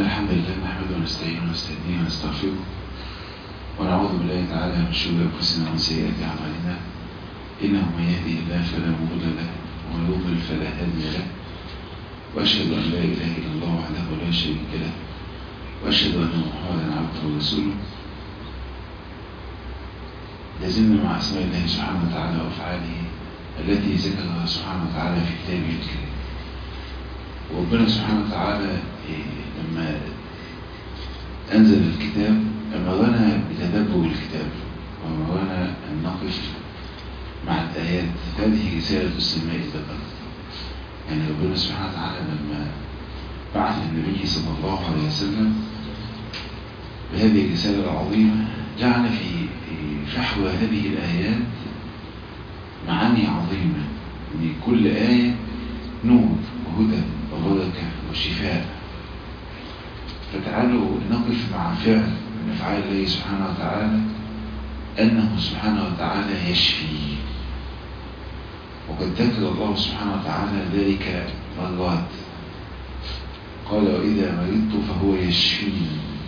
الحمد لله نحمده ونستعينه ونستهديه ونستغفره ونعوذ بالله تعالى من شرور انفسنا ومن سيئات اعمالنا انه من يهدي الله فلا مضل له ومن يضلل فلا هادي له واشهد ان لا اله الا الله وحده لا شريك له واشهد ان محمدا عبده ورسوله لازلنا مع اسماء الله سبحانه وتعالى وافعاله التي ذكرها سبحانه وتعالى في كتابه الكريم وربنا سبحانه وتعالى لما أنزل الكتاب أمرنا بتدبر الكتاب وأمرنا أن نقف مع الآيات هذه رسالة السماء البقرة يعني ربنا سبحانه وتعالى لما بعث النبي صلى الله عليه وسلم بهذه الرسالة العظيمة جعل في فحوى هذه الآيات معاني عظيمة ان كل آية نور وهدى وبركة وشفاء فتعالوا نقف مع فعل من أفعال الله سبحانه وتعالى أنه سبحانه وتعالى يشفي وقد ذكر الله سبحانه وتعالى ذلك مرات قال وإذا مرضت فهو يشفيني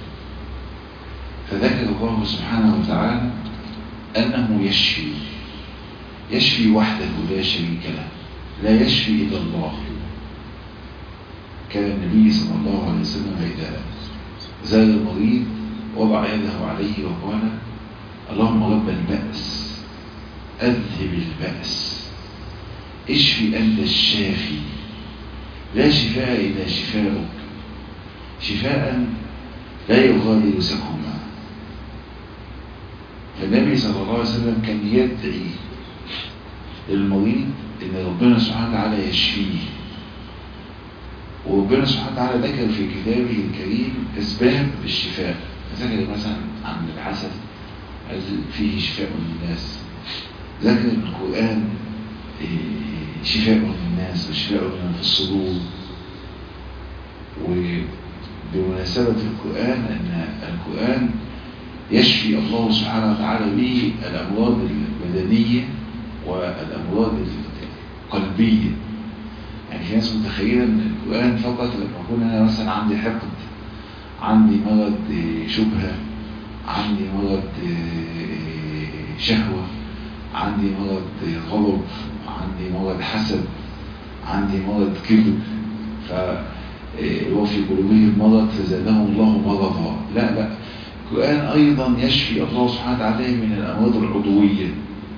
فذكر الله سبحانه وتعالى أنه يشفي يشفي وحده لا شريك له لا يشفي إلا الله كان النبي صلى الله عليه وسلم إذا زال المريض وضع يده عليه وقال اللهم رب البأس أذهب البأس اشفي أنت الشافي لا شفاء إلا شفاءك شفاء لا يغادر سقما فالنبي صلى الله عليه وسلم كان يدعي للمريض ان ربنا سبحانه وتعالى يشفيه وربنا سبحانه وتعالى ذكر في كتابه الكريم اسباب الشفاء ذكر مثلا عن العسل فيه شفاء للناس ذكر القرآن شفاء للناس وشفاء لمن في الصدور وبمناسبة القرآن أن القرآن يشفي الله سبحانه وتعالى به الأمراض البدنية والأمراض القلبية يعني في ناس متخيلة أن القرآن فقط لما أكون أنا مثلا عندي حقد عندي مرض شبهة عندي مرض شهوة عندي مرض غضب عندي مرض حسد عندي مرض كذب ف وفي قلوبهم مرض فزادهم الله مرضا لا لا القرآن أيضا يشفي الله سبحانه وتعالى من الأمراض العضوية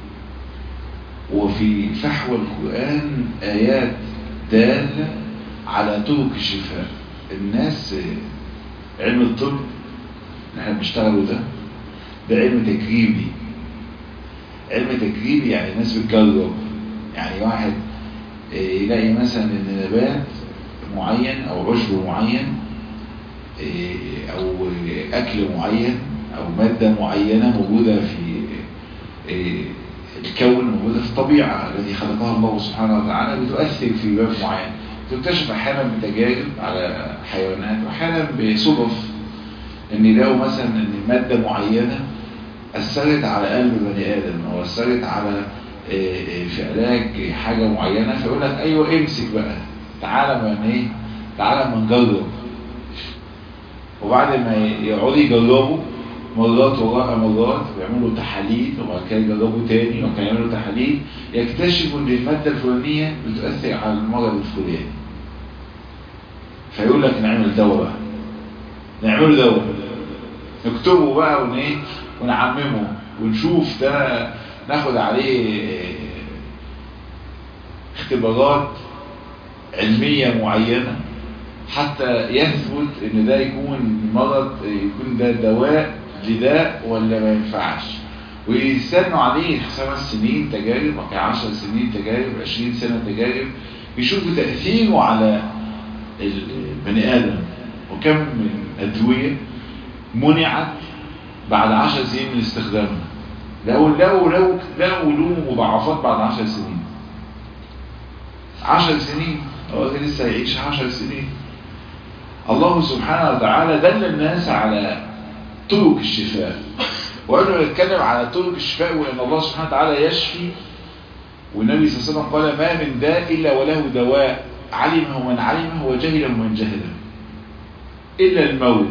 وفي فحوى القرآن آيات دالة على طرق الشفاء الناس علم الطب اللي احنا بنشتغله ده ده علم تجريبي علم تجريبي يعني الناس بتجرب يعني واحد يلاقي مثلا ان نبات معين او عشب معين او اكل معين او مادة معينة موجودة في الكون موجودة في الطبيعة التي خلقها الله سبحانه وتعالى بتؤثر في باب معين تكتشف احيانا بتجارب على حيوانات واحيانا بصدف ان يلاقوا مثلا ان مادة معينة اثرت على قلب بني ادم او اثرت على في علاج حاجة معينة فيقول لك ايوه امسك بقى تعالى ما ايه تعالى ما نجرب وبعد ما يقعدوا يجربوا مرات وراء مرات ويعملوا تحاليل وبعد كده يجربوا تاني وبعد كده يعملوا تحاليل يكتشفوا ان المادة الفلانية بتؤثر على المرض الفلاني فيقول لك نعمل دواء بقى نعمله دواء نكتبه بقى ون ايه ونعممه ونشوف ده ناخد عليه اختبارات علمية معينة حتى يثبت ان ده يكون مرض يكون ده دواء لداء ولا ما ينفعش ويستنوا عليه خمس سنين تجارب عشر سنين تجارب عشرين سنة تجارب يشوفوا تأثيره على البني آدم وكم من أدوية منعت بعد عشر سنين من استخدامها لو لو لو لو له مضاعفات بعد عشر سنين عشر سنين هو لسه هيعيش عشر سنين الله سبحانه وتعالى دل الناس على طرق الشفاء وقبل ما نتكلم على طرق الشفاء وان الله سبحانه وتعالى يشفي والنبي صلى الله عليه وسلم قال ما من داء الا وله دواء علمه من علمه وجهله من جهله إلا الموت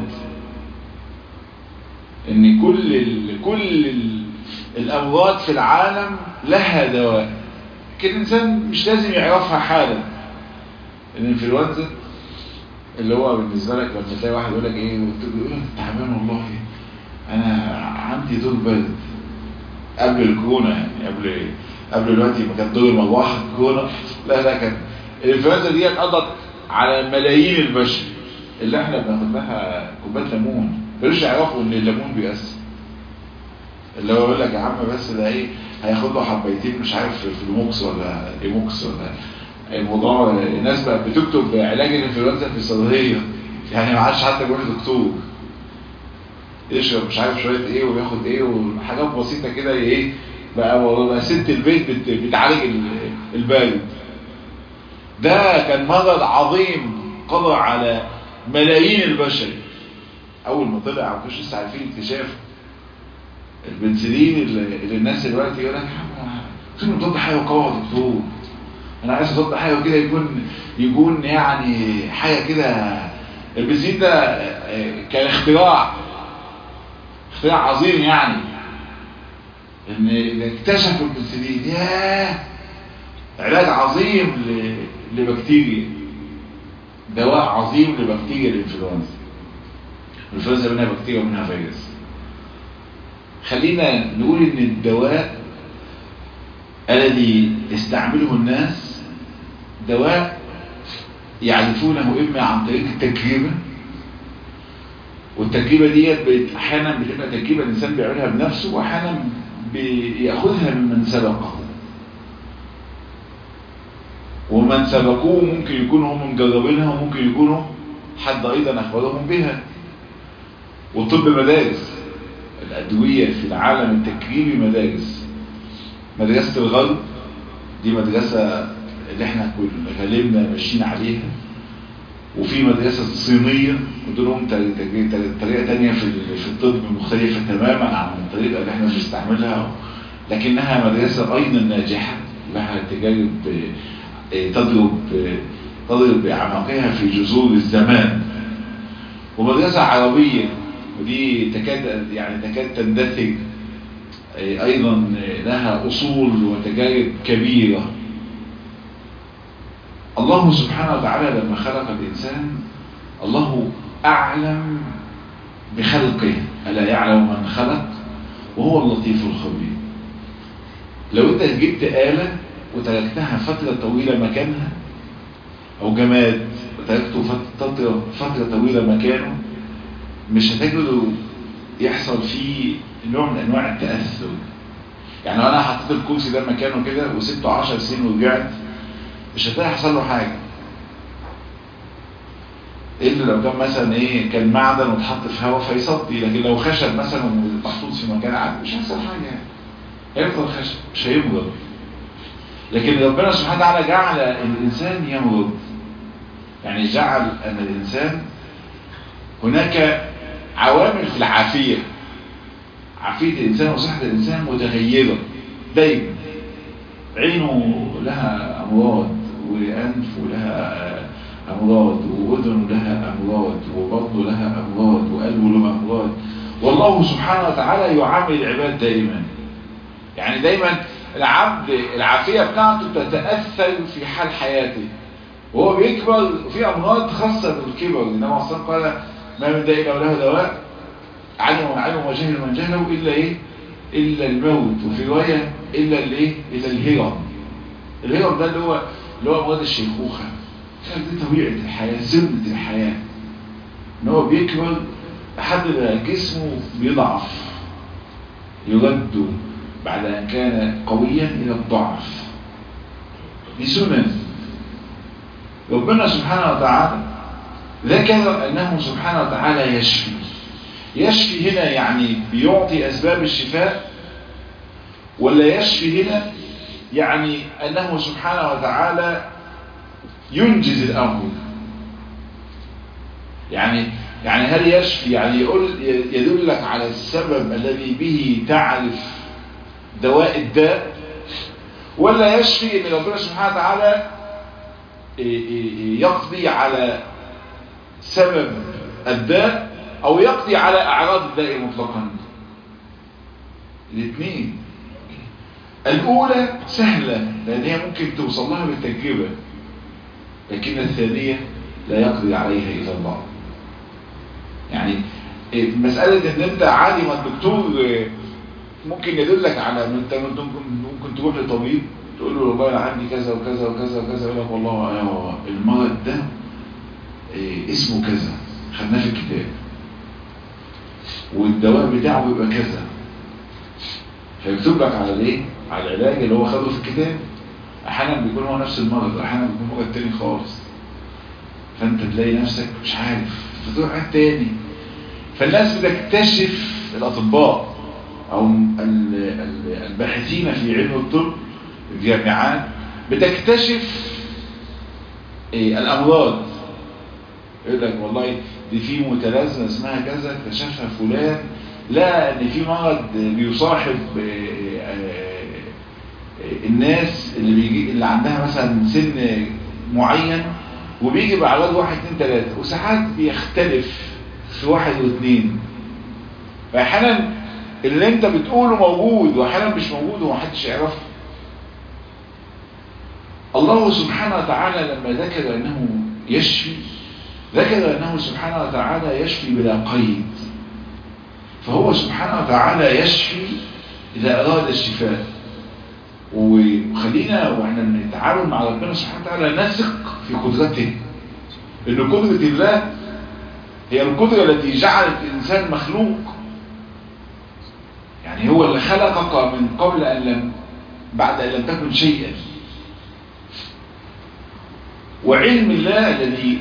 إن كل ال كل ال الأمراض في العالم لها دواء لكن الإنسان مش لازم يعرفها حالا الانفلونزا اللي هو بالنسبة لك لما تلاقي واحد يقول لك ايه يقول لك تعبان والله انا عندي دور برد قبل الكورونا يعني قبل قبل دلوقتي ما كان دور المروحه كورونا لا لا كان الانفلونزا دي قضت على ملايين البشر اللي احنا بناخد لها كوبايه ليمون مش يعرفوا ان الليمون بيأثر اللي هو يقول لك يا عم بس ده ايه هياخد له حبيتين مش عارف في الموكس ولا ايموكس ولا الموضوع الناس بقى بتكتب علاج الانفلونزا في الصيدليه يعني ما عادش حتى يقول دكتور يشرب مش عارف شويه ايه وياخد ايه وحاجات بسيطه كده ايه بقى بقى ست البيت بت بتعالج البارد ده كان مرض عظيم قضى على ملايين البشر اول ما طلع ما كانوش لسه عارفين اكتشافه البنسلين اللي الناس دلوقتي يقول لك فين مضاد حيوي قوي يا دكتور انا عايز مضاد حيوي كده يكون يكون يعني حاجه كده البنسلين ده كان اختراع اختراع عظيم يعني ان اكتشفوا البنسلين ياه علاج عظيم لبكتيريا دواء عظيم لبكتيريا الانفلونزا الانفلونزا منها بكتيريا ومنها فيروس خلينا نقول ان الدواء الذي يستعمله الناس دواء يعرفونه اما عن طريق التجربة والتجربة ديت احيانا بتبقى تجربة الانسان بيعملها بنفسه واحيانا بياخذها ممن سبقه ومن سبقوه ممكن يكونوا هم مجربينها وممكن يكونوا حد ايضا اخبرهم بها والطب مدارس الادوية في العالم التكريمي مدارس مدرسة الغرب دي مدرسة اللي احنا غالبنا ماشيين عليها وفي مدرسة صينية ودولهم طريقة تانية في في الطب مختلفة تماما عن الطريقة اللي احنا بنستعملها لكنها مدرسة ايضا ناجحة لها تجارب تضرب تضرب بأعماقها في جذور الزمان ومدرسة عربية ودي تكاد يعني تكاد تندثر ايضا لها اصول وتجارب كبيرة الله سبحانه وتعالى لما خلق الانسان الله اعلم بخلقه الا يعلم من خلق وهو اللطيف الخبير لو انت جبت آلة وتركتها فترة طويلة مكانها او جماد وتركته فترة, فترة طويلة مكانه مش هتجده يحصل فيه نوع من انواع التأثر يعني لو انا حطيت الكرسي ده مكانه كده وسبته 10 سنين ورجعت مش هتلاقي حصل له حاجة الا لو كان مثلا ايه كان معدن واتحط في هواء فيصدي لكن لو خشب مثلا ومحطوط في مكان عادي مش هيحصل حاجة يعني هيفضل خشب مش هيمرض لكن ربنا سبحانه وتعالى جعل الانسان يمرض يعني جعل ان الانسان هناك عوامل في العافية عافية الإنسان وصحة الإنسان متغيرة دايما عينه لها أمراض وأنفه لها أمراض وأذنه لها أمراض وبطنه لها أمراض وقلبه له أمراض والله سبحانه وتعالى يعامل العباد دائما يعني دايما العبد العافية بتاعته تتأثر في حال حياته وهو بيكبر وفي أمراض خاصة بالكبر إنما أصلا قال ما من داء إلا وله دواء علم من علم وجهل من جهله إلا إيه إلا الموت وفي رواية إلا الإيه إلا الهرم الهرم ده اللي هو اللي هو أمراض الشيخوخة دي طبيعة الحياة سنة الحياة إن هو بيكبر لحد ما جسمه بيضعف يرد بعد أن كان قويا إلى الضعف دي سنن ربنا سبحانه وتعالى ذكر أنه سبحانه وتعالى يشفي يشفي هنا يعني بيعطي أسباب الشفاء ولا يشفي هنا يعني أنه سبحانه وتعالى ينجز الأمر يعني يعني هل يشفي يعني يقول يدلك على السبب الذي به تعرف دواء الداء ولا يشفي ان ربنا سبحانه وتعالى يقضي على سبب الداء او يقضي على اعراض الداء مطلقا الاثنين الاولى سهلة لان هي ممكن توصل لها بالتجربة لكن الثانية لا يقضي عليها الا الله يعني مسألة ان انت عادي ما الدكتور ممكن يدلك على ان انت ممكن تروح لطبيب تقول له والله انا عندي كذا وكذا وكذا وكذا يقول لك والله انا المرض ده اسمه كذا خدناه في الكتاب والدواء بتاعه بيبقى كذا فيكتب لك على الايه على العلاج اللي هو خده في الكتاب احيانا بيكون هو نفس المرض احيانا بيكون مرض تاني خالص فانت تلاقي نفسك مش عارف فتروح عند تاني فالناس بتكتشف الاطباء او الباحثين في علم الطب الجامعات بتكتشف الامراض يقول لك والله دي في متلازمه اسمها كذا اكتشفها فلان لا ان في مرض بيصاحب الناس اللي بيجي اللي عندها مثلا سن معين وبيجي باعراض واحد اتنين تلاته وساعات بيختلف في واحد واثنين فاحيانا اللي انت بتقوله موجود واحيانا مش موجود ومحدش يعرفه الله سبحانه وتعالى لما ذكر انه يشفي ذكر انه سبحانه وتعالى يشفي بلا قيد فهو سبحانه وتعالى يشفي اذا اراد الشفاء وخلينا واحنا بنتعامل مع ربنا سبحانه وتعالى نثق في قدرته ان قدرة الله هي القدرة التي جعلت الانسان مخلوق يعني هو اللي خلقك من قبل ان لم بعد ان لم تكن شيئا وعلم الله الذي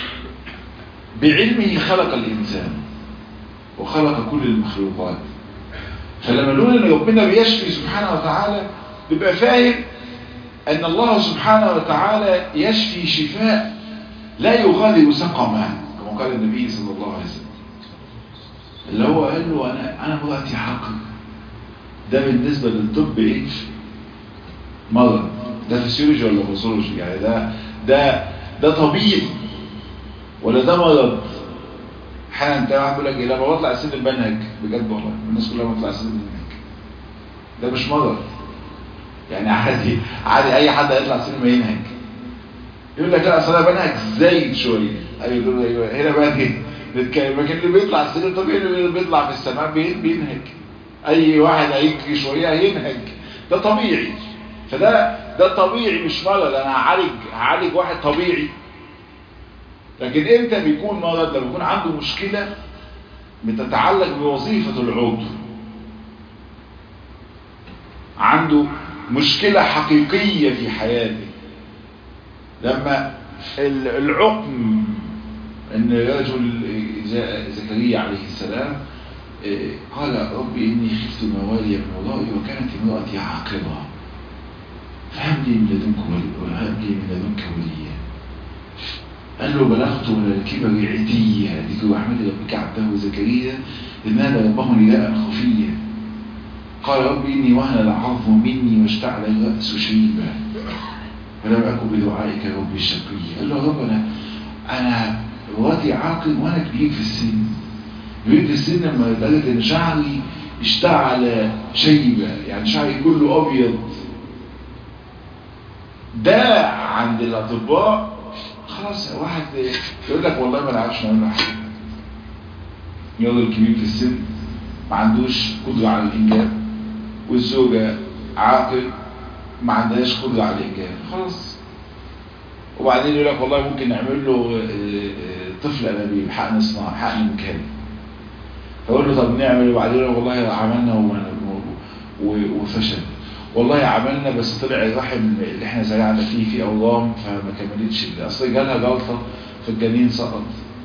بعلمه خلق الإنسان وخلق كل المخلوقات فلما نقول ان ربنا بيشفي سبحانه وتعالى بيبقى فاهم ان الله سبحانه وتعالى يشفي شفاء لا يغادر سقما كما قال النبي صلى الله عليه وسلم اللي هو قال له انا انا مراتي حقل ده بالنسبه للطب ايه مرض ده فسيولوجي ولا باثولوجي يعني ده ده ده طبيعي ولا ده مرض احيانا انت واحد بيقول لك ايه لما بطلع السلم بنهج بجد والله الناس كلها بتطلع السلم بنهج ده مش مرض يعني عادي عادي اي حد هيطلع السلم ينهج يقول لك لا اصل انا بنهج زايد شويه ايوه دول ايوه هنا بقى دي نتكلم لكن اللي بيطلع السلم طبيعي اللي بيطلع في السماء بينهج اي واحد هيجري شويه هينهج ده طبيعي فده ده طبيعي مش مرض انا هعالج هعالج واحد طبيعي لكن امتى بيكون مرض لما بيكون عنده مشكلة بتتعلق بوظيفة العضو عنده مشكلة حقيقية في حياته لما العقم ان رجل جاء زكريا عليه السلام قال ربي اني خفت موالي من ورائي وكانت امرأتي عاقبة فهب لي من لدنك ولي وهب لي من لدنك وليا قال له بلغت من الكبر عتية ذكر رحمة ربك عبده زكريا إذ نادى ربه نداء خفيا قال ربي إني وهن العظم مني واشتعل الرأس شيبا ولم أكن بدعائك ربي شقيا قال له رب أنا أنا مراتي عاقل وأنا كبير في السن كبير في السن لما لدرجة إن شعري اشتعل شيبة يعني شعري كله أبيض ده عند الأطباء خلاص واحد يقول لك والله ما نعرفش نعمل له حاجه راجل كبير في السن ما عندوش قدره على الانجاب والزوجه عاقل ما عندهاش قدره على الانجاب خلاص وبعدين يقول لك والله ممكن نعمل له طفل انابيب حقن صناعي حقن مكاني فاقول له طب نعمل وبعدين والله عملنا وفشل والله عملنا بس طلع الرحم اللي احنا زرعنا فيه في اورام فما كملتش اصل جالها جلطه في الجنين سقط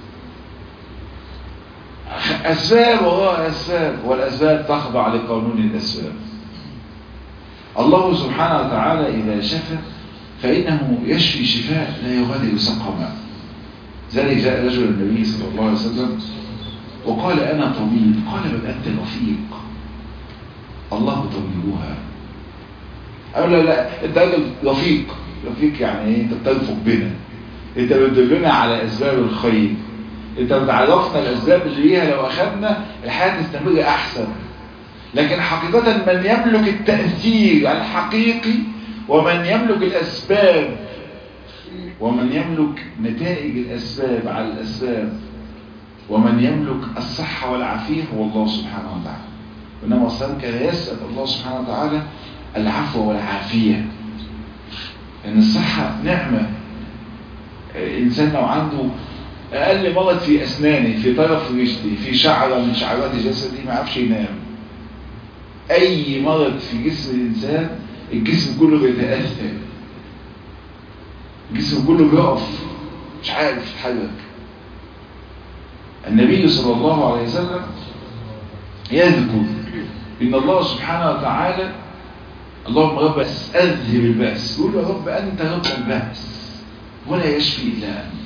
اسباب وراء اسباب والاسباب تخضع لقانون الاسباب الله سبحانه وتعالى اذا شفى فانه يشفي شفاء لا يغادر سقما ذلك جاء رجل النبي صلى الله عليه وسلم وقال انا طبيب قال بل انت رفيق الله طبيبها قال له لا انت راجل رفيق رفيق يعني ايه انت بترفق بنا انت بتدلنا على اسباب الخير انت بتعرفنا الاسباب اللي ليها لو اخذنا الحياة تستمر احسن لكن حقيقة من يملك التأثير الحقيقي ومن يملك الاسباب ومن يملك نتائج الاسباب على الاسباب ومن يملك الصحة والعافية هو الله سبحانه وتعالى وإنما أصلا كان يسأل الله سبحانه وتعالى العفو والعافية إن الصحة نعمة إنسان لو عنده أقل مرض في أسنانه في طرف رجلي في شعرة من شعرات جسدي ما عرفش ينام أي مرض في جسم الإنسان الجسم كله بيتأثر الجسم كله بيقف مش عارف يتحرك النبي صلى الله عليه وسلم يذكر إن الله سبحانه وتعالى اللهم رب أذهب البأس يقول يا رب أنت رب البأس ولا يشفي إلا أنت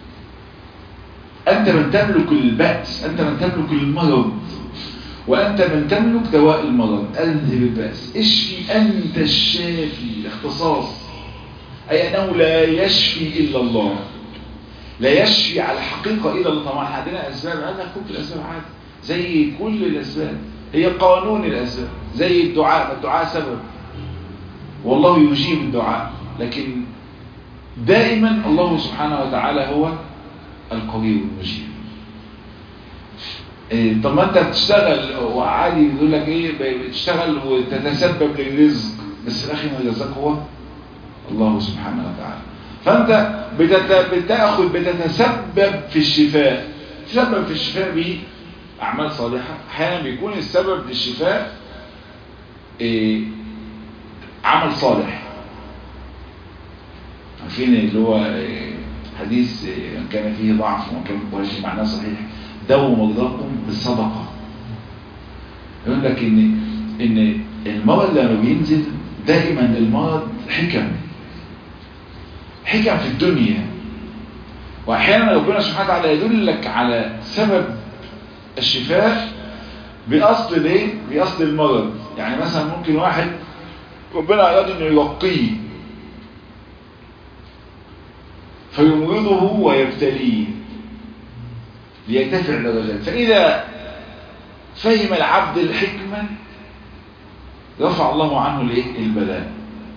أنت من تملك البأس أنت من تملك المرض وأنت من تملك دواء المرض أذهب البأس اشفي أنت الشافي الاختصاص أي أنه لا يشفي إلا الله لا يشفي على الحقيقة إلا الله طبعا عندنا أسباب هذا كل الأسباب عادي زي كل الأسباب هي قانون الأسباب زي الدعاء الدعاء سبب والله يجيب الدعاء لكن دائما الله سبحانه وتعالى هو القوي المجيب إيه طب ما انت بتشتغل وعادي يقول لك ايه بتشتغل وتتسبب للرزق بس في الاخر الرزاق هو الله سبحانه وتعالى فانت بتت... بتاخذ بتتسبب في الشفاء تسبب في الشفاء باعمال صالحه احيانا بيكون السبب للشفاء إيه عمل صالح عارفين اللي هو إيه حديث إيه كان فيه ضعف وكان ولكن معناه صحيح داووا مرضاكم بالصدقه يقول لك ان ان المرض لما بينزل دائما المرض حكم حكم في الدنيا واحيانا ربنا سبحانه وتعالى يدلك على سبب الشفاء باصل الايه باصل المرض يعني مثلا ممكن واحد ربنا اراد انه يرقيه فيمرضه ويبتليه ليرتفع درجات فاذا فهم العبد الحكمه رفع الله عنه الايه البلاء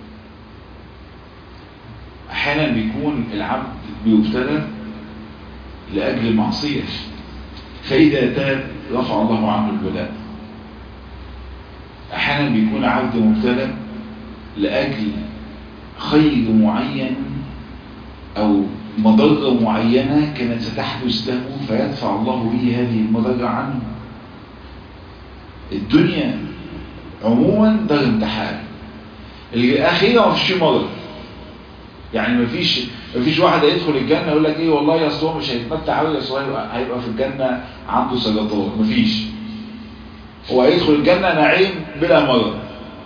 احيانا بيكون العبد بيبتلى لاجل المعصيه فاذا تاب رفع الله عنه البلاء احيانا بيكون عبد مبتلى لاجل خير معين او مضرة معينة كانت ستحدث له فيدفع الله به هذه المضرة عنه الدنيا عموما ده امتحان الاخيرة ما فيش مرض يعني ما فيش ما فيش واحد هيدخل الجنة يقول لك ايه والله يا اصل هو مش هيتمتع قوي اصل هيبقى في الجنة عنده سرطان ما فيش هو هيدخل الجنة نعيم بلا مرض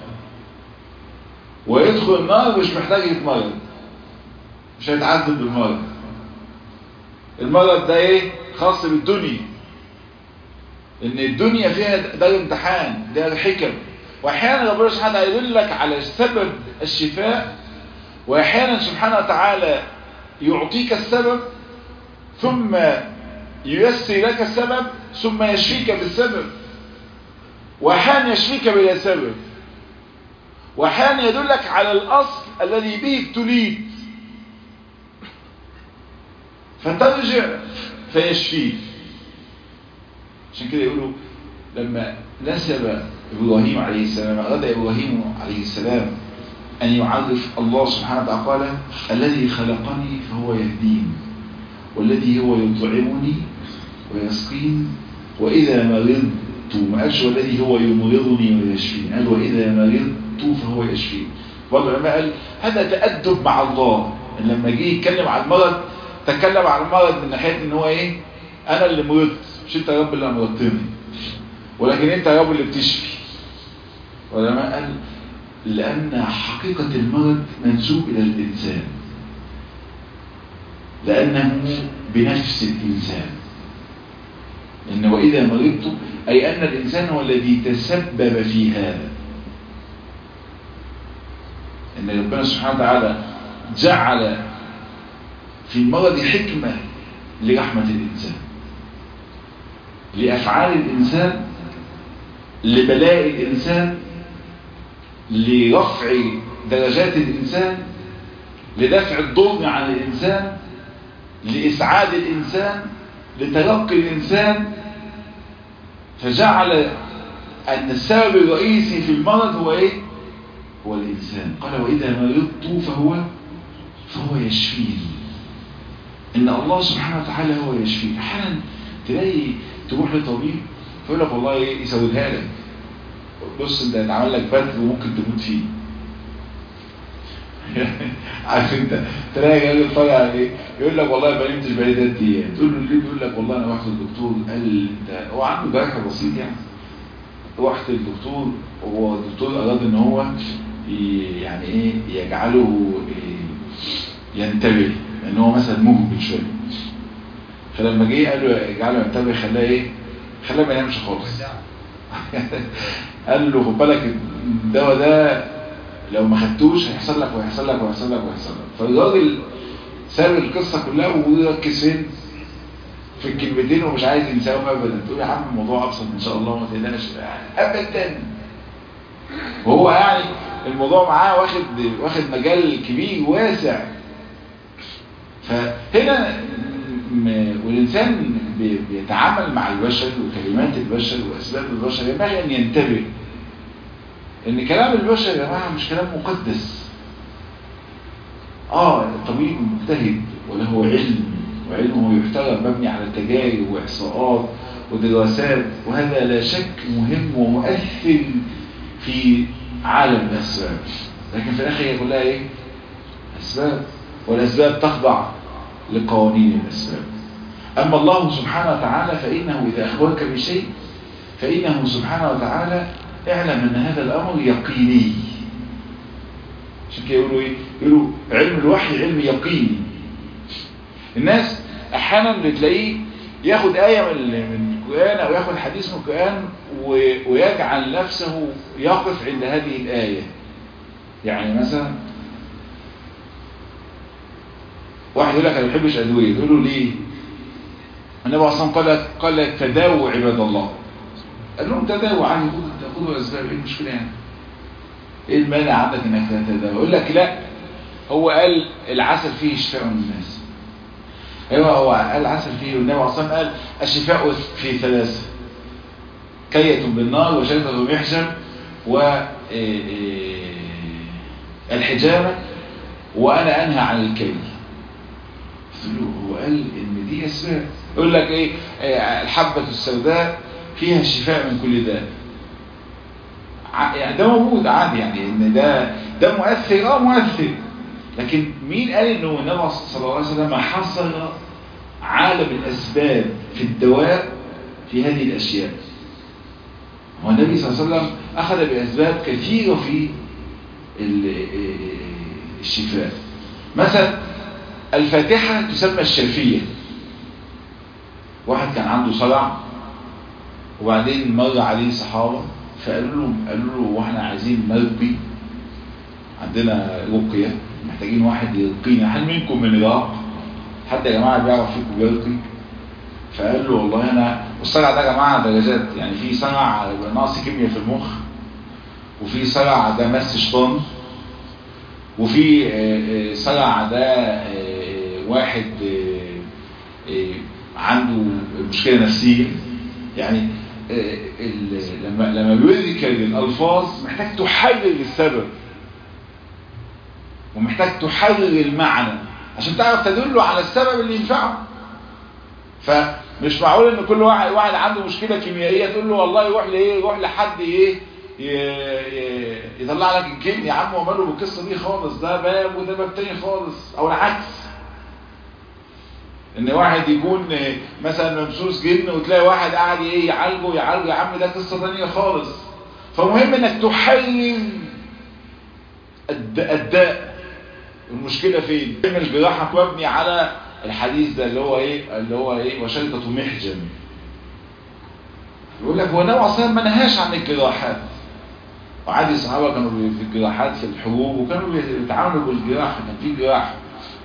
ويدخل النار مش محتاج يتمرض مش هيتعذب بالمرض المرض ده ايه خاص بالدنيا ان الدنيا فيها ده امتحان ده حكم واحيانا ربنا سبحانه وتعالى يدلك على سبب الشفاء واحيانا سبحانه وتعالى يعطيك السبب ثم ييسر لك السبب ثم يشفيك بالسبب واحيانا يشفيك بلا سبب واحيانا يدلك على الاصل الذي به ابتليت فترجع فيشفيك عشان كده يقولوا لما نسب ابراهيم عليه السلام اراد ابراهيم عليه السلام ان يعرف الله سبحانه وتعالى قال الذي خلقني فهو يهدين والذي هو يطعمني ويسقين واذا مرضت ما قالش والذي هو يمرضني ويشفين قال واذا مرضت فهو يشفين بعض العلماء قال هذا تأدب مع الله لما جه يتكلم عن المرض تكلم عن المرض من ناحيه ان هو ايه انا اللي مرضت مش انت يا رب اللي امرضتني ولكن انت يا رب اللي بتشفي والعلماء قال لان حقيقه المرض منسوب الى الانسان لانه بنفس الانسان ان واذا مرضت اي ان الانسان هو الذي تسبب في هذا ان ربنا سبحانه وتعالى جعل في المرض حكمة لرحمة الإنسان لأفعال الإنسان لبلاء الإنسان لرفع درجات الإنسان لدفع الضر عن الإنسان لإسعاد الإنسان لتلقي الإنسان فجعل أن السبب الرئيسي في المرض هو إيه؟ هو الإنسان قال وإذا مرضت فهو فهو يشفيني إن الله سبحانه وتعالى هو يشفيك أحيانا تلاقي تروح لطبيب فيقول لك والله إيه يسودها لك بص انت هيتعمل لك بدر وممكن تموت فيه عارف انت تلاقي راجل طالع ايه يقول لك والله ما نمتش بقالي ثلاث ايام تقول له ليه يقول لك والله انا رحت للدكتور قال انت هو عنده جرح بسيط يعني رحت للدكتور هو الدكتور اراد ان هو يعني ايه يجعله إيه ينتبه لان هو مثلا مهمل شويه فلما جه قال له يجعله ينتبه خلاه ايه خلاه ما ينامش خالص قال له خد بالك الدواء ده لو ما خدتوش هيحصل لك وهيحصل لك وهيحصل لك وهيحصل لك فالراجل ساب القصه كلها ويركز فين في الكلمتين ومش عايز ينساهم ابدا تقول يا عم الموضوع ابسط ان شاء الله ما تقلقش ابدا وهو يعني الموضوع معاه واخد واخد مجال كبير واسع فهنا والإنسان بيتعامل مع البشر وكلمات البشر وأسباب البشر ينبغي أن ينتبه إن كلام البشر يا جماعة مش كلام مقدس آه الطبيب مجتهد وله علم وعلمه يحترم مبني على تجارب وإحصاءات ودراسات وهذا لا شك مهم ومؤثر في عالم الأسباب لكن في الآخر هي كلها إيه؟ أسباب والأسباب تخضع لقوانين الأسباب أما الله سبحانه وتعالى فإنه إذا أخبرك بشيء فإنه سبحانه وتعالى اعلم أن هذا الأمر يقيني عشان كده يقولوا إيه؟ يقولوا علم الوحي علم يقيني الناس أحيانا بتلاقيه ياخد آية من القرآن أو ياخد حديث من القرآن ويجعل نفسه يقف عند هذه الآية يعني مثلا واحد يقول لك انا ما بحبش ادويه تقول له ليه النبي اصلا قال قال تداووا عباد الله قال لهم تداووا عادي خدوا خدوا اسباب ايه المشكله يعني ايه المانع عندك انك تتداوى يقول لك لا هو قال العسل فيه شفاء للناس ايوه هو قال العسل فيه والنبي اصلا قال الشفاء في ثلاثه كية بالنار وشجرة بمحجم و الحجامة وأنا أنهى عن الكي هو قال ان دي اسباب يقول لك ايه الحبة السوداء فيها الشفاء من كل داء يعني ده موجود عادي يعني ان ده ده مؤثر اه مؤثر لكن مين قال انه النبي صلى الله عليه وسلم حصر عالم الاسباب في الدواء في هذه الاشياء هو النبي صلى الله عليه وسلم اخذ باسباب كثيرة في الشفاء مثلا الفاتحة تسمى الشافية واحد كان عنده صلع وبعدين مر عليه صحابة فقالوا له قالوا له واحنا عايزين نرقي عندنا رقية محتاجين واحد يرقينا هل منكم من العراق حد يا جماعة بيعرف فيكم يرقي فقال له والله انا والصلع ده يا جماعة درجات يعني في صلع نقص كيمياء في المخ وفي صلع ده مس شيطان وفي صلع ده واحد عنده مشكلة نفسية يعني لما لما بيذكر الألفاظ محتاج تحرر السبب ومحتاج تحرر المعنى عشان تعرف تدله على السبب اللي ينفعه فمش معقول ان كل واحد واحد عنده مشكلة كيميائية تقول له والله يروح لايه يروح لحد ايه يطلع لك الجن يا عم وماله بالقصه دي خالص ده باب وده باب تاني خالص او العكس ان واحد يكون مثلا ممسوس جن وتلاقي واحد قاعد ايه يعالجه يعالجه يا عم ده قصه ثانيه خالص فمهم انك تحلل الداء المشكله فين الجراحه مبني على الحديث ده اللي هو ايه اللي هو ايه وشرطه محجم يقول لك هو نوع اصلا ما نهاش عن الجراحات وعادي الصحابه كانوا في الجراحات في الحروب وكانوا بيتعاملوا بالجراحه كان في جراحه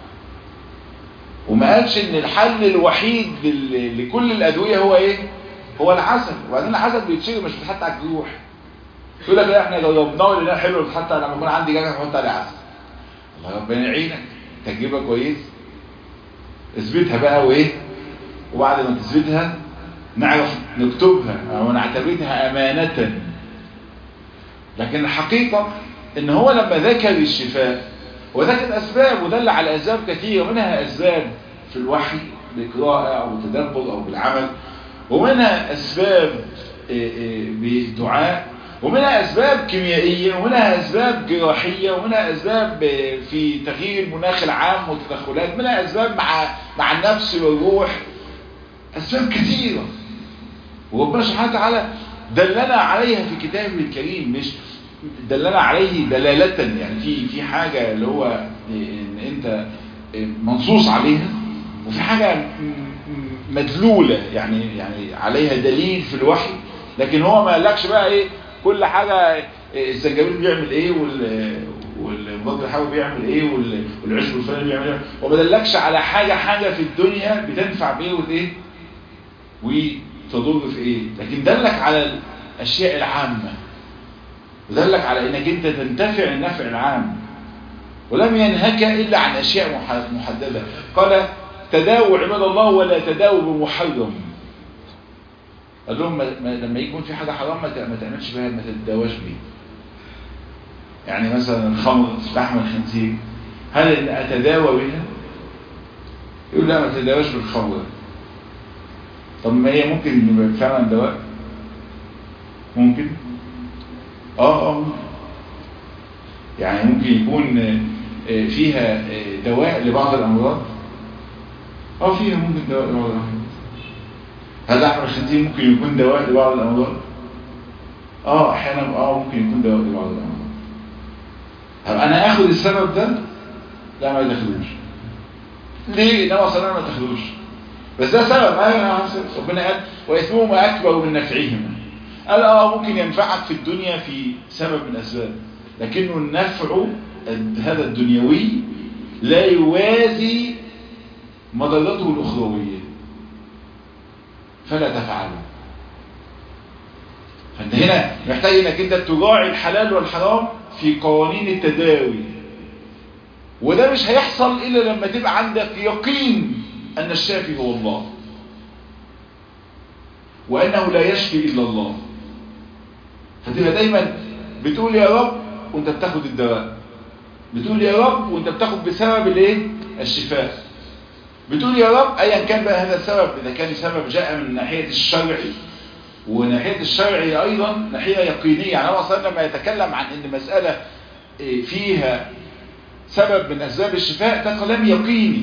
وما قالش ان الحل الوحيد لكل الادويه هو ايه هو العسل وبعدين العسل بيتشرب مش بيتحط على الجروح يقول لك لا احنا جربناه لقيناه حلو بيتحط لما يكون عندي جرح احط عليه عسل الله ربنا يعينك تجربه كويس اثبتها بقى وايه وبعد ما تثبتها نعرف نكتبها او نعتبرها امانه لكن الحقيقه ان هو لما ذكر الشفاء وذكر اسباب ودل على اسباب كثيره منها اسباب في الوحي بقراءه او بالتدبر او بالعمل ومنها اسباب بالدعاء ومنها اسباب كيميائيه ومنها اسباب جراحيه ومنها اسباب في تغيير المناخ العام والتدخلات منها اسباب مع مع النفس والروح اسباب كثيره وربنا سبحانه وتعالى دلنا عليها في كتابه الكريم مش دلنا عليه دلالة يعني في في حاجة اللي هو ان انت منصوص عليها وفي حاجة مدلولة يعني يعني عليها دليل في الوحي لكن هو ما قالكش بقى ايه كل حاجة الزنجبيل بيعمل ايه وال والمضاد الحيوي بيعمل ايه والعشب الفلاني بيعمل ايه وما دلكش على حاجة حاجة في الدنيا بتنفع بايه وايه وتضر في ايه لكن دلك على الاشياء العامة ودلك على انك انت تنتفع النفع العام ولم ينهك الا عن اشياء محددة قال تداووا عباد الله ولا تداووا بمحرم قال لهم لما يكون في حاجة حرام ما تعملش بها ما تتداواش بيها يعني مثلا الخمر لحم الخنزير هل اتداوى بها يقول لا ما تتداواش بالخمر طب ما هي ممكن يبقى فعلا دواء ممكن اه اه يعني ممكن يكون فيها دواء لبعض الامراض اه فيها ممكن دواء لبعض الامراض هل لحم الخنزير ممكن يكون دواء لبعض الامراض اه احيانا اه ممكن يكون دواء لبعض الامراض طب انا اخد السبب ده لا ما يدخلوش ليه انما صلى ما تاخدوش بس ده سبب ايوه ربنا قال واثمهما اكبر من نفعهما قال اه ممكن ينفعك في الدنيا في سبب من الاسباب لكنه النفع هذا الدنيوي لا يوازي مضرته الاخرويه فلا تفعله فانت هنا محتاج انك انت تراعي الحلال والحرام في قوانين التداوي وده مش هيحصل الا لما تبقى عندك يقين ان الشافي هو الله وانه لا يشفي الا الله فتبقى دايما بتقول يا رب وانت بتاخد الدواء بتقول يا رب وانت بتاخد بسبب الايه الشفاء بتقول يا رب ايا كان بقى هذا السبب اذا كان سبب جاء من ناحيه الشرع وناحيه الشرع ايضا ناحيه يقينيه يعني هو اصلا لما يتكلم عن ان مساله فيها سبب من اسباب الشفاء ده كلام يقيني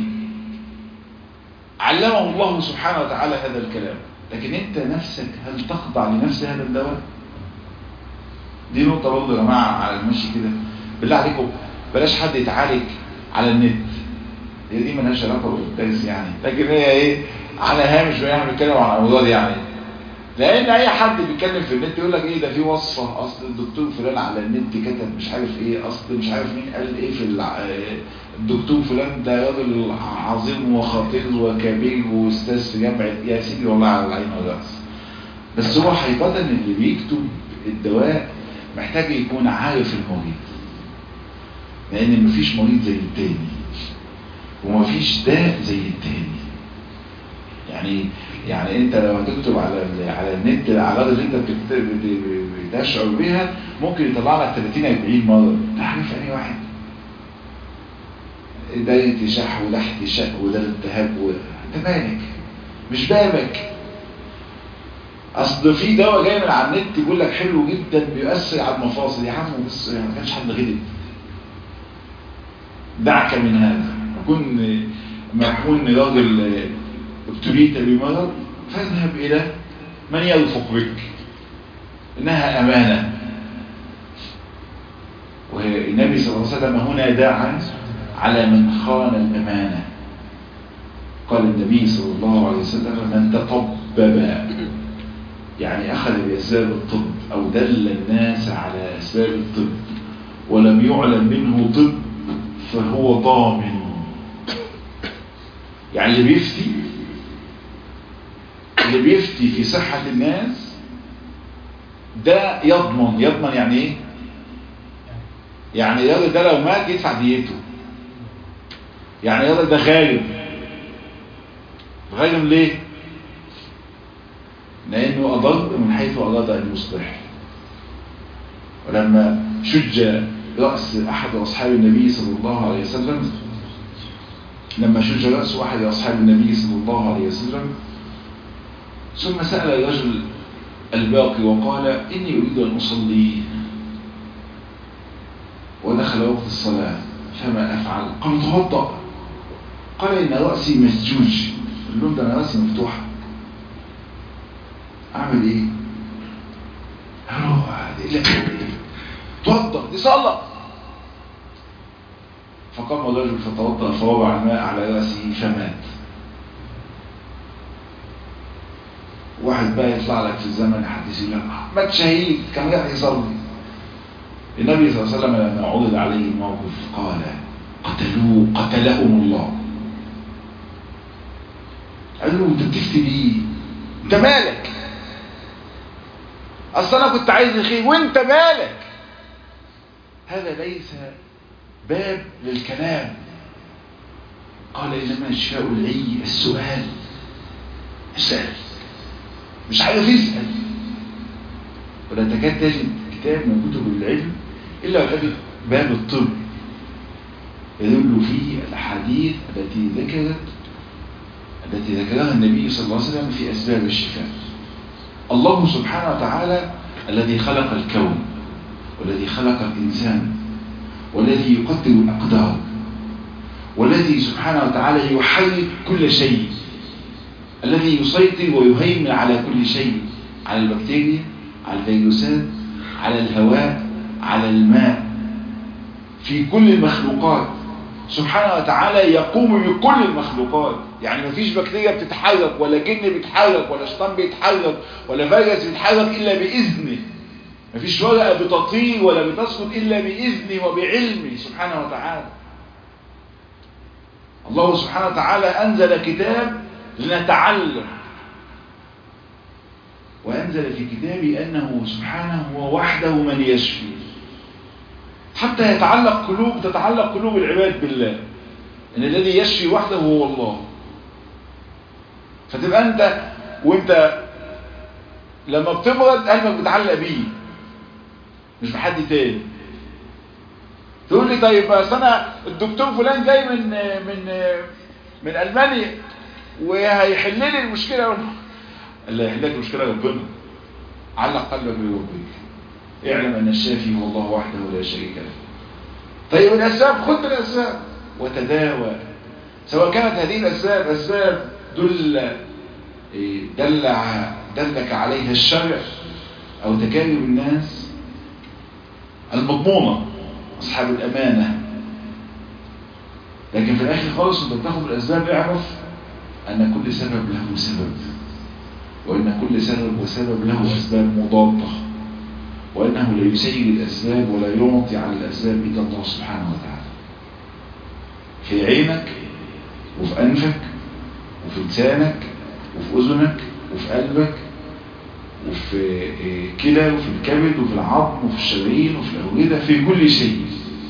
علمه الله سبحانه وتعالى هذا الكلام لكن انت نفسك هل تخضع لنفس هذا الدواء دي نقطة برضه يا جماعة على المشي كده بالله عليكم بلاش حد يتعالج على النت هي دي مالهاش علاقة بالدرس يعني لكن هي ايه على هامش بقى احنا بنتكلم عن الأمراض دي يعني لأن أي حد بيتكلم في النت يقول لك ايه ده في وصفة أصل الدكتور فلان على النت كتب مش عارف ايه أصل مش عارف مين قال ايه في الدكتور فلان ده راجل عظيم وخطير وكبير واستاذ في جامعة يا سيدي والله على العين والرأس بس هو حقيقة اللي بيكتب الدواء محتاج يكون عارف المريض لان مفيش مريض زي التاني ومفيش داء زي التاني يعني يعني انت لو هتكتب على على النت الاعراض اللي انت بتشعر بيها ممكن يطلع لك 30 40 مره تعرف انهي واحد ده انتشاح وده احتشاء وده التهاب انت مالك مش بابك اصل في دواء جاي من على النت يقول لك حلو جدا بيؤثر على المفاصل يا عم بس ما كانش حد غلب دعك من هذا كن ما تكون راجل ابتليت بمرض فاذهب الى من يرفق بك انها امانه والنبي صلى الله عليه وسلم هنا دعا على من خان الامانه قال النبي صلى الله عليه وسلم من تطبب يعني أخذ بأسباب الطب أو دل الناس على أسباب الطب ولم يعلم منه طب فهو ضامن يعني اللي بيفتي اللي بيفتي في صحة الناس ده يضمن يضمن يعني ايه يعني الراجل ده لو مات يدفع ديته يعني الراجل ده غايب غايب ليه لانه اضر من حيث اراد ان يصلح ولما شج رأس احد اصحاب النبي صلى الله عليه وسلم لما شج رأس احد اصحاب النبي صلى الله عليه وسلم ثم سأل الرجل الباقي وقال إني أريد أن أصلي ودخل وقت الصلاة فما أفعل قال توضأ قال إن رأسي مسجوج قال لهم ده أنا رأسي مفتوحة أعمل إيه؟ أروح إيه توضأ دي صلاة فقام الرجل فتوضأ فوضع الماء على رأسه فمات واحد بقى يطلع لك في الزمن يحدث يقول لك مات شهيد كان قاعد يصلي النبي صلى الله عليه وسلم لما عرض عليه الموقف قال قتلوه قتلهم الله قال له انت بتفتي بيه انت مالك اصل انا كنت عايز الخير وانت مالك هذا ليس باب للكلام قال انما الشفاء العي السؤال اسال مش عايز يسأل ولا تكاد تجد كتاب من كتب العلم إلا وتجد باب الطب يدل فيه الأحاديث التي ذكرت التي ذكرها النبي صلى الله عليه وسلم في أسباب الشفاء الله سبحانه وتعالى الذي خلق الكون والذي خلق الإنسان والذي يقدر الأقدار والذي سبحانه وتعالى يحرك كل شيء الذي يسيطر ويهيمن على كل شيء على البكتيريا على الفيروسات على الهواء على الماء في كل المخلوقات سبحانه وتعالى يقوم بكل المخلوقات يعني مفيش بكتيريا بتتحرك ولا جن بيتحرك ولا شيطان بيتحرك ولا فيروس بيتحرك الا باذنه مفيش ورقه بتطير ولا بتسقط الا باذنه وبعلمه سبحانه وتعالى الله سبحانه وتعالى انزل كتاب لنتعلم وأنزل في كتابه أنه سبحانه هو وحده من يشفي حتى يتعلق قلوب تتعلق قلوب العباد بالله إن الذي يشفي وحده هو الله فتبقى أنت وأنت لما بتمرض قلبك بتعلق بيه مش بحد تاني تقول لي طيب بس انا الدكتور فلان جاي من من من المانيا وهيحل لي المشكله اللي هيحل لك المشكله ربنا علق قلبك بربك اعلم ان الشافي هو الله وحده لا شريك له طيب الاسباب خذ بالاسباب وتداوى سواء كانت هذه الاسباب اسباب دل دل دلك عليها الشرع او تكالب الناس المضمونه اصحاب الامانه لكن في الاخر خالص انت بتاخد الاسباب اعرف أن كل سبب له سبب وأن كل سبب وسبب له أسباب مضادة وأنه لا يسير الأسباب ولا يعطي على الأسباب إلا الله سبحانه وتعالى في عينك وفي أنفك وفي لسانك وفي أذنك وفي قلبك وفي كلى وفي الكبد وفي العظم وفي الشرايين وفي الأوردة في كل شيء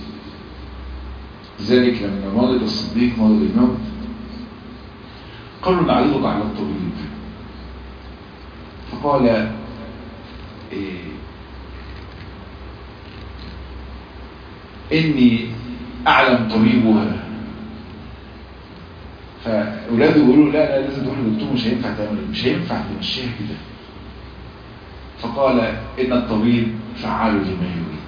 لذلك لما مرض الصديق مرض الموت قالوا نعرضك على الطبيب فقال إيه إني أعلم طبيبها فأولاده يقولوا لا لا لازم تروح للدكتور مش هينفع تعمل مش هينفع تمشيها كده فقال إن الطبيب فعال لما يريد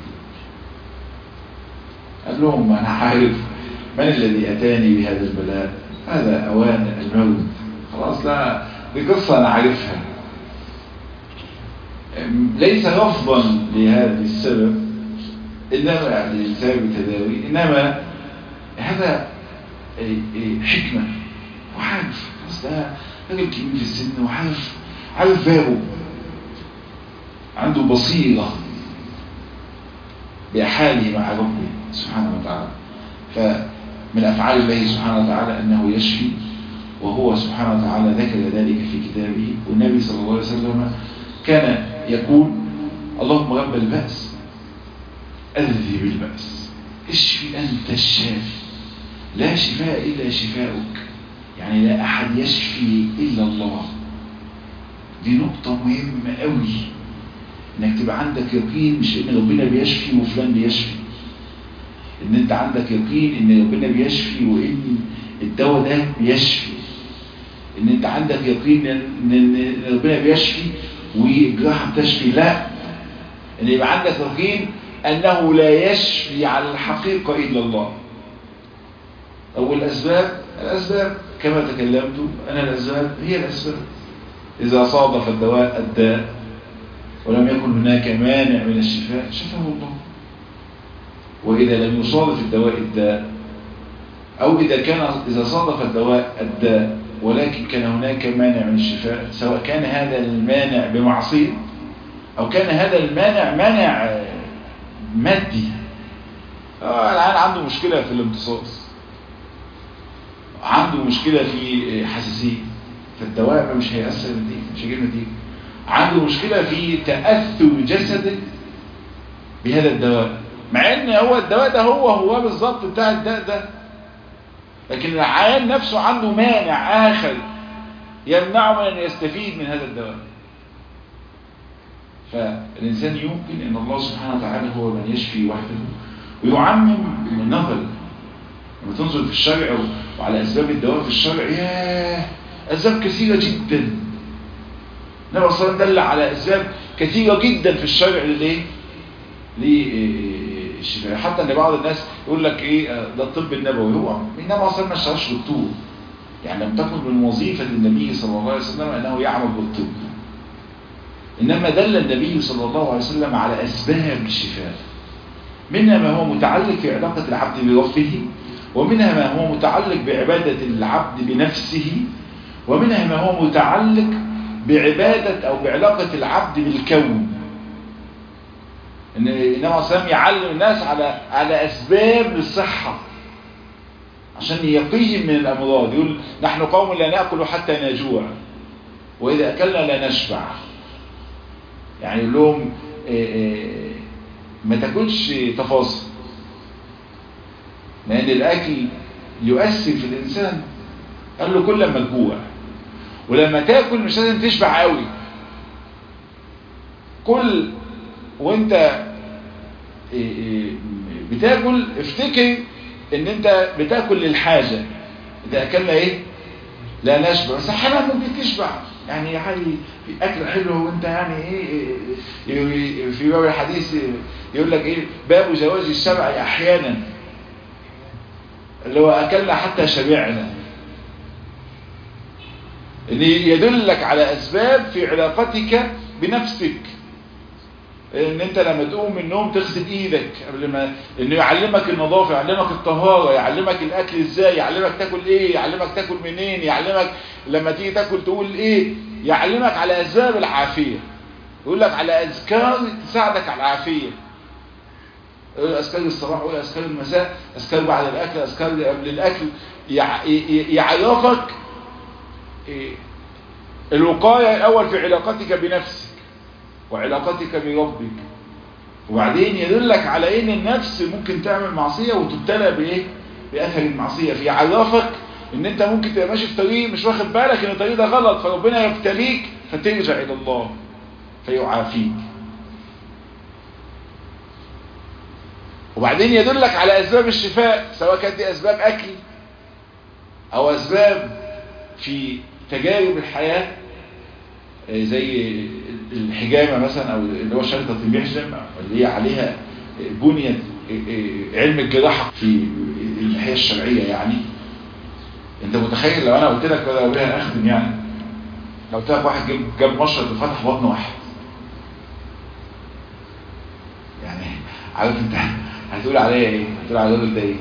قال لهم أنا عارف من الذي أتاني بهذا البلاء هذا أوان الموت خلاص لا دي قصة أنا عارفها ليس رفضا لهذا السبب إنما لسبب التداوي إنما هذا حكمة وعارف بس ده راجل كبير في السن وعارف عارف بابه عنده بصيرة بأحاله مع ربه سبحانه وتعالى فمن أفعال الله سبحانه وتعالى أنه يشفي وهو سبحانه وتعالى ذكر ذلك في كتابه والنبي صلى الله عليه وسلم كان يقول اللهم رب البأس أذهب البأس اشفي أنت الشافي لا شفاء إلا شفاؤك يعني لا أحد يشفي إلا الله دي نقطة مهمة قوي انك تبقى عندك يقين مش ان ربنا بيشفي وفلان بيشفي ان انت عندك يقين ان ربنا بيشفي وان الدواء ده بيشفي ان انت عندك يقين ان ربنا بيشفي والجراحة بتشفي لا ان يبقى عندك يقين انه لا يشفي على الحقيقة الا الله اول الاسباب الاسباب كما تكلمت انا الاسباب هي الاسباب اذا صادف الدواء الداء ولم يكن هناك مانع من الشفاء شفاه الله وإذا لم يصادف الدواء الداء أو إذا كان إذا صادف الدواء الداء ولكن كان هناك مانع من الشفاء سواء كان هذا المانع بمعصية أو كان هذا المانع مانع مادي آه الآن عنده مشكلة في الامتصاص عنده مشكلة في حساسية فالدواء مش هيأثر نتيجة مش هيجيب نتيجة عنده مشكلة في تأثر جسده بهذا الدواء مع ان هو الدواء ده هو هو بالظبط بتاع الداء ده لكن العيان نفسه عنده مانع آخر يمنعه من أن يستفيد من هذا الدواء فالإنسان يمكن أن الله سبحانه وتعالى هو من يشفي وحده ويعمم النظر لما تنظر في الشرع وعلى أسباب الدواء في الشرع ياه أسباب كثيرة جدا النبي صلى الله عليه وسلم دل على أسباب كثيرة جدا في الشرع للإيه؟ للشفاء حتى ان بعض الناس يقول لك ايه ده الطب النبوي هو النبي صلى الله عليه وسلم ما اشتغلش دكتور يعني لم تكن من وظيفة النبي صلى الله عليه وسلم انه يعمل بالطب انما دل النبي صلى الله عليه وسلم على اسباب الشفاء منها ما هو متعلق في علاقة العبد بربه ومنها ما هو متعلق بعبادة العبد بنفسه ومنها ما هو متعلق بعبادة او بعلاقة العبد بالكون ان النبي صلى الله عليه وسلم يعلم الناس على على اسباب للصحة عشان يقيهم من الامراض يقول نحن قوم لا ناكل حتى نجوع واذا اكلنا لا نشبع يعني يقول لهم إيه إيه ما تاكلش تفاصيل لان الاكل يؤثر في الانسان قال له كل لما تجوع ولما تاكل مش لازم تشبع قوي كل وانت بتاكل افتكر ان انت بتاكل للحاجة اذا اكلنا ايه لا نشبع بس احيانا ممكن تشبع يعني يعني في اكل حلو وانت يعني ايه في باب الحديث يقول لك ايه باب جواز الشبع احيانا اللي هو اكلنا حتى شبعنا ان يدلك على اسباب في علاقتك بنفسك ان انت لما تقوم من النوم تغسل ايدك قبل ما انه يعلمك النظافه يعلمك الطهاره يعلمك الاكل ازاي يعلمك تاكل ايه يعلمك تاكل منين يعلمك لما تيجي تاكل تقول ايه يعلمك على اسباب العافيه يقول لك على اذكار تساعدك على العافيه اذكار الصباح ولا اذكار المساء اذكار بعد الاكل اذكار قبل الاكل يعرفك الوقايه الاول في علاقتك بنفسك وعلاقتك بربك وبعدين يدلك على ان النفس ممكن تعمل معصية وتبتلى بايه باثر المعصية فيعرفك ان انت ممكن تبقى ماشي في طريق مش واخد بالك ان الطريق ده غلط فربنا يبتليك فترجع الى الله فيعافيك وبعدين يدلك على اسباب الشفاء سواء كانت دي اسباب اكل او اسباب في تجارب الحياة زي الحجامة مثلا او اللي هو شرطة المحجم اللي هي عليها بنية علم الجراحة في الناحية الشرعية يعني انت متخيل لو انا قلت لك لو بيها اخدم يعني لو قلت لك واحد جاب, جاب مشرط وفتح بطن واحد يعني عارف انت هتقول عليا ايه هتقول على الراجل ده ايه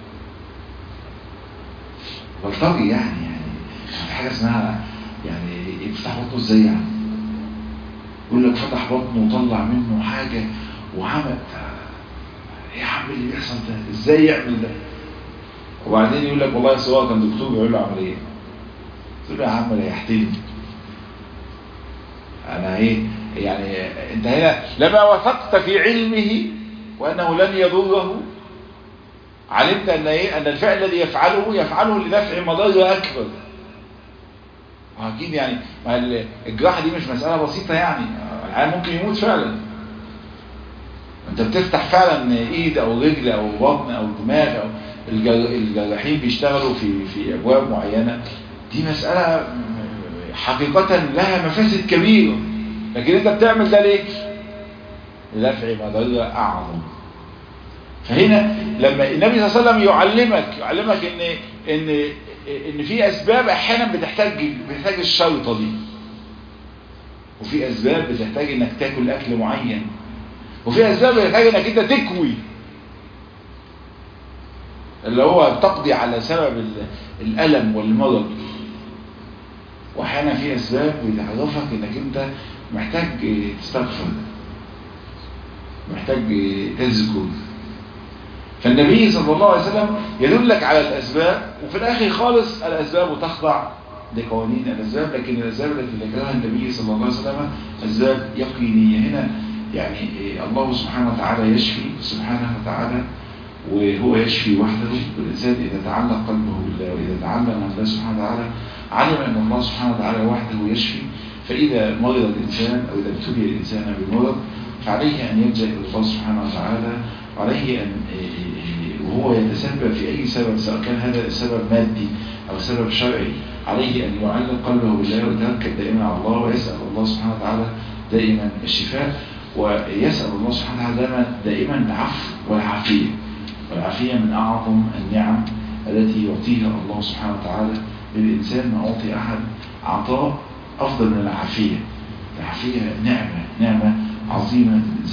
بلطجي يعني يعني في حاجة اسمها يعني يفتح بطنه ازاي يعني يقول لك فتح بطنه وطلع منه حاجة وعمل ايه يا عم اللي بيحصل ده ازاي يعمل ده وبعدين يقول لك والله سواء كان دكتور بيقول له عملية تقول له يا عم ريحتني انا ايه يعني انت هنا لما وثقت في علمه وانه لن يضره علمت ان ايه ان الفعل الذي يفعله يفعله لدفع مضره اكبر اكيد يعني الجراحه دي مش مساله بسيطه يعني العيان ممكن يموت فعلا انت بتفتح فعلا ايد او رجل او بطن او دماغ او الجراحين بيشتغلوا في في ابواب معينه دي مساله حقيقه لها مفاسد كبيره لكن انت بتعمل ده ليه لدفع مضره اعظم فهنا لما النبي صلى الله عليه وسلم يعلمك يعلمك ان ان ان في اسباب احيانا بتحتاج بتحتاج الشرطه دي وفي اسباب بتحتاج انك تاكل اكل معين وفي اسباب بتحتاج انك انت تكوي اللي هو تقضي على سبب الالم والمرض واحيانا في اسباب بتعرفك انك انت محتاج تستغفر محتاج تذكر فالنبي صلى الله عليه وسلم يدلك على الأسباب وفي الآخر خالص الأسباب تخضع لقوانين الأسباب لكن الأسباب التي ذكرها النبي صلى الله عليه وسلم أسباب يقينية هنا يعني الله سبحانه وتعالى يشفي سبحانه وتعالى وهو يشفي وحده والإنسان إذا تعلق قلبه بالله وإذا تعلم الله سبحانه وتعالى علم أن الله سبحانه وتعالى وحده يشفي فإذا مرض الإنسان أو إذا ابتلي الإنسان بمرض فعليه أن يلجأ إلى الله سبحانه وتعالى عليه أن وهو يتسبب في أي سبب سواء كان هذا سبب مادي أو سبب شرعي عليه أن يعلق قلبه بالله ويتوكل دائما على الله ويسأل الله سبحانه وتعالى دائما الشفاء ويسأل الله سبحانه وتعالى دائما, دائما العفو والعافية والعافية من أعظم النعم التي يعطيها الله سبحانه وتعالى للإنسان ما أعطي أحد عطاء أفضل من العافية العافية نعمة نعمة عظيمة